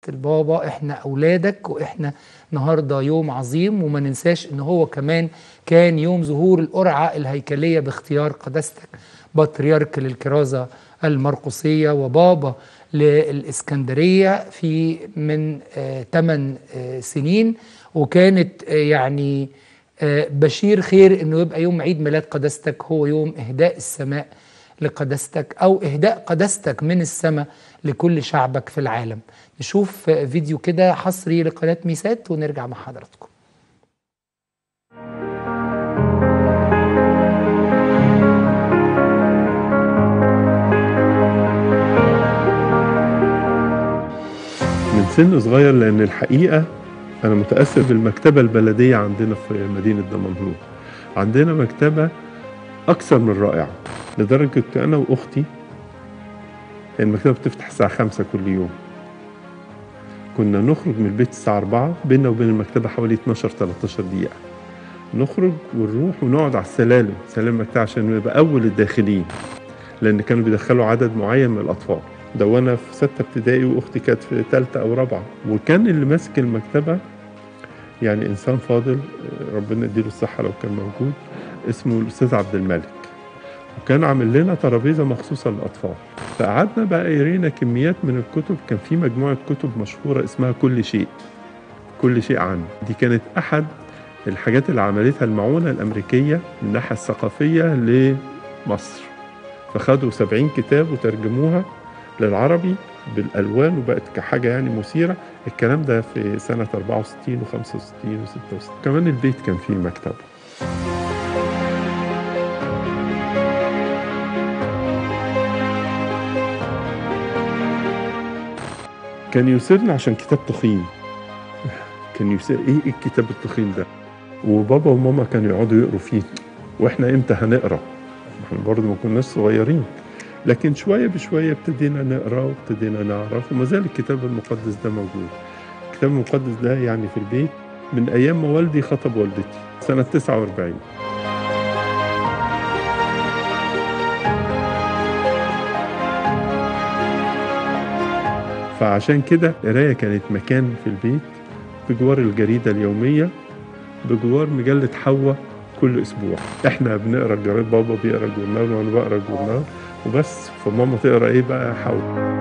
البابا احنا اولادك واحنا النهارده يوم عظيم وما ننساش ان هو كمان كان يوم ظهور القرعه الهيكليه باختيار قداستك بطريرك للكرازه المرقسيه وبابا للاسكندريه في من 8 سنين وكانت آه، يعني آه، بشير خير انه يبقى يوم عيد ميلاد قداستك هو يوم اهداء السماء لقداستك او اهداء قداستك من السماء لكل شعبك في العالم نشوف آه، فيديو كده حصري لقناه ميسات ونرجع مع حضراتكم من سن صغير لان الحقيقه انا متاثر بالمكتبه البلديه عندنا في مدينه دمنهور عندنا مكتبه اكثر من رائعه لدرجه كنت انا واختي المكتبه بتفتح الساعه 5 كل يوم كنا نخرج من البيت الساعه 4 بيننا وبين المكتبه حوالي 12 13 دقيقه نخرج ونروح ونقعد على السلالم سلالم المكتبه عشان نبقى اول الداخلين لان كانوا بيدخلوا عدد معين من الاطفال ده وانا في سته ابتدائي واختي كانت في ثالثه او رابعه وكان اللي ماسك المكتبه يعني انسان فاضل آه، ربنا يديله الصحه لو كان موجود اسمه الاستاذ عبد الملك وكان عامل لنا ترابيزه مخصوصه للاطفال فقعدنا بقى يرينا كميات من الكتب كان في مجموعه كتب مشهوره اسمها كل شيء كل شيء عنه دي كانت احد الحاجات اللي عملتها المعونه الامريكيه من الناحيه الثقافيه لمصر فخدوا 70 كتاب وترجموها للعربي بالالوان وبقت كحاجه يعني مثيره الكلام ده في سنه 64 و65 و66 كمان البيت كان فيه مكتبه كان يثيرنا عشان كتاب تخين كان يثير ايه إيه الكتاب التخين ده وبابا وماما كانوا يقعدوا يقروا فيه واحنا امتى هنقرا احنا برضه ما كناش صغيرين لكن شوية بشوية ابتدينا نقرا وابتدينا نعرف وما زال الكتاب المقدس ده موجود الكتاب المقدس ده يعني في البيت من أيام ما والدي خطب والدتي سنة 49 فعشان كده القراية كانت مكان في البيت بجوار الجريدة اليومية بجوار مجلة حواء كل أسبوع إحنا بنقرا الجريد بابا بيقرا الجورنال وأنا بقرا الجورنال وبس فماما تقرا إيه بقى حواء